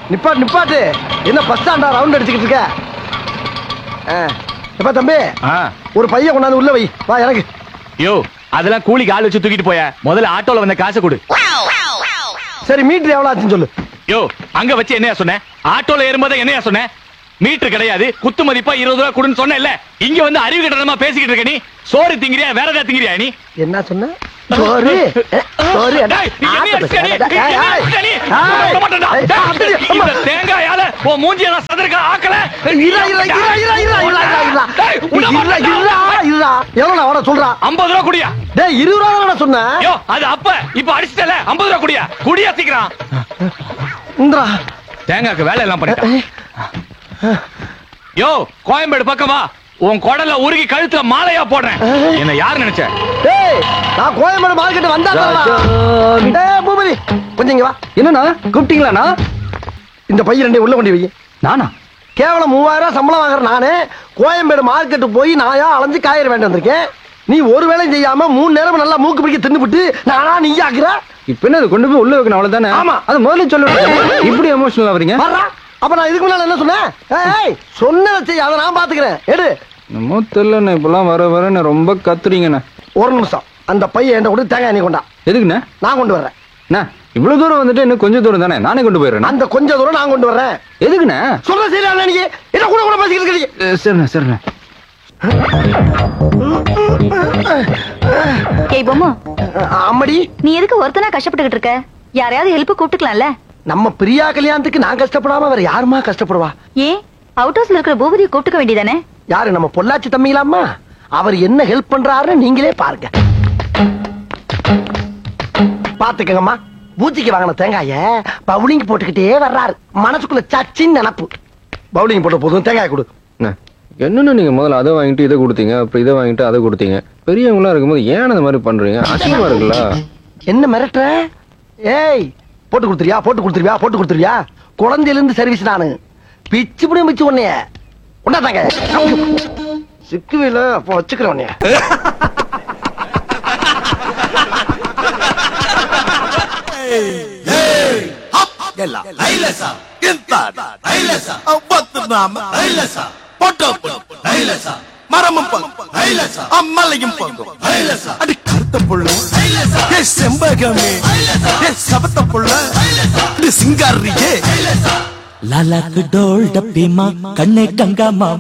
நிப்பாட்டு நிப்பாட்டு என்ன பஸ் ஸ்டாண்டா ரவுண்ட் அடிச்சுக்கிட்டு இருக்க ஆ, எப்பா தம்பி ஆ ஒரு பையன் கொண்டாந்து உள்ள வை வா எனக்கு யோ அதெல்லாம் கூலிக்கு ஆள் வச்சு தூக்கிட்டு போய முதல்ல ஆட்டோல வந்த காசை கொடு சரி மீட்டர் எவ்வளவு ஆச்சுன்னு சொல்லு யோ அங்க வச்சு என்னையா சொன்ன ஆட்டோல ஏறும்போது என்னையா சொன்ன மீட்டர் கிடையாது குத்து மதிப்பா இருபது ரூபா கொடுன்னு சொன்ன இல்ல இங்க வந்து அறிவு கட்டணமா பேசிக்கிட்டு இருக்க நீ சோறு திங்கிறியா வேற ஏதாவது திங்கிறியா நீ என்ன சொன்ன சோறு ஏ, சோறு என்ன? டேய், நீ என்னைய ஆட்டத்தை அடிச்சியா நீ? ஏய், ஏய், என்னைய அடிச்சியா நீ? ஏய், விட மாட்டேன்டா. ஏய், டேய், அப்படி, அம்மா. இந்த தேங்காயால உன் மூஞ்சிய நான் சதுருக்க ஆக்கல. இருடா, இருடா, இருடா, இருடா, இருடா, இருடா, இருடா, இருடா. டேய், விட இருடா, மாட்டேன்டா. இருடா, இருடா. எவ்வளவு அவன சொல்றா 50 ரூபா குடியா டேய் இருபது ரூபா தானே சொன்னேன் யோ அது அப்ப இப்ப அடிச்சிட்டல 50 ரூபா குடியா குடியா சீக்கிரம் இந்திரா தேங்காய்க்கு வேலை எல்லாம் பண்ணிட்டேன் யோ கோயம்பேடு பக்கமா உன் குடல்ல உருகி கழுத்துல மாலையா போடுறேன் என்ன யார் நினைச்ச டேய் நான் கோயம்பேடு மார்க்கெட் வந்தா ராஜா. டேய் பூபதி கொஞ்சம் இங்க வா என்னண்ணா கூப்பிட்டீங்களாண்ணா இந்த பையன் ரெண்டு உள்ள கொண்டு வை நானா கேவலம் மூவாயிரம் ரூபாய் சம்பளம் வாங்குற நானே கோயம்பேடு மார்க்கெட்டு போய் நாயா அலைஞ்சு காயிற வேண்டி வந்திருக்கேன் நீ ஒரு வேலையும் செய்யாம மூணு நேரம் நல்லா மூக்கு பிடிக்க தின்னுபிட்டு நானா நீ ஆக்குற இப்ப என்ன இது கொண்டு போய் உள்ள வைக்கணும் அவ்வளவுதானே ஆமா. அது முதல்ல சொல்லுங்க இப்படி எமோஷனல் ஆவறீங்க வர்றா அப்ப நான் இதுக்கு முன்னால என்ன சொன்னேன் ஏய், ஏய் சொன்னதை செய் அதை நான் பாத்துக்கிறேன் எடு என்னமோ தெரியலண்ணே இப்பெல்லாம் வர வரன்னு ரொம்ப கத்துறீங்கண்ணே ஒரு நிமிஷம் அந்த பையன் என்கிட்ட கொடுத்து தேங்காய் நீ கொண்டா எதுக்குண்ணே நான் கொண்டு வர்றேன் அண்ணா இவ்வளவு தூரம் வந்துட்டு இன்னும் கொஞ்சம் தூரம் தானே நானே கொண்டு போயிடுறேன் அந்த கொஞ்ச தூரம் நான் கொண்டு வர்றேன் எதுக்குண்ணே சொல்ல சரியா நீ என்ன கூட கூட பேசிக்கிட்டு இருக்கீங்க அஹ் சரிண்ணே சரிண்ணே ஏய் பொம்மு அஹ், அம்மடி நீ எதுக்கு ஒருத்தனா கஷ்டப்பட்டுக்கிட்டு இருக்க யாரையாவது ஹெல்ப் கூப்பிட்டுக்கலாம்ல நம்ம பிரியா கல்யாணத்துக்கு நான் கஷ்டப்படாம வேற யாருமா கஷ்டப்படுவா ஏன் அவுட் ஹவுஸ்ல இருக்கிற பூபதியை கூப்பிட்டுக்க வேண்டியதானே யாரு நம்ம பொள்ளாச்சி தம்பிங்களாம்மா அவர் என்ன ஹெல்ப் பண்றாருன்னு நீங்களே பாருங்க பாத்துக்கங்கம்மா பூச்சிக்கு வாங்கின தேங்காய பவுலிங் போட்டுக்கிட்டே வர்றாரு மனசுக்குள்ள சச்சின்னு நினப்பு பவுலிங் போட்ட போதும் தேங்காய் கொடு அண்ணே, என்னண்ணே நீங்க முதல்ல அதை வாங்கிட்டு இதை கொடுத்தீங்க அப்புறம் இதை வாங்கிட்டு அதை கொடுத்தீங்க பெரியவங்களா இருக்கும்போது ஏன் அந்த மாதிரி பண்றீங்க அசிங்கமா இருக்குல்ல என்ன மிரட்டுற ஏய் போட்டு கொடுத்துருவியா போட்டு கொடுத்துருவியா போட்டு கொடுத்துருவியா குழந்தையில இருந்து சர்வீஸ் நானு பிச்சு பிடி மிச்சு உன்னைய உண்டாதாங்க சிக்குவில அப்போ வச்சுக்கிறேன் உன்னைய ಎಲ್ಲ ನೈಲಸ ಇಂತ ನೈಲಸ ಒಬ್ಬತ್ತು ನಾಮ ನೈಲಸ பொட்டோ நைலசா மரமும் பங்கும் நைலசா அம்மலையும் பங்கும் நைலசா அடி கருத்த புள்ள ஏ செம்பகமே ஏ சபத்த புள்ள அடி சிங்காரியே लाला डोल डब्बी माँ कन्ने गंगा माँ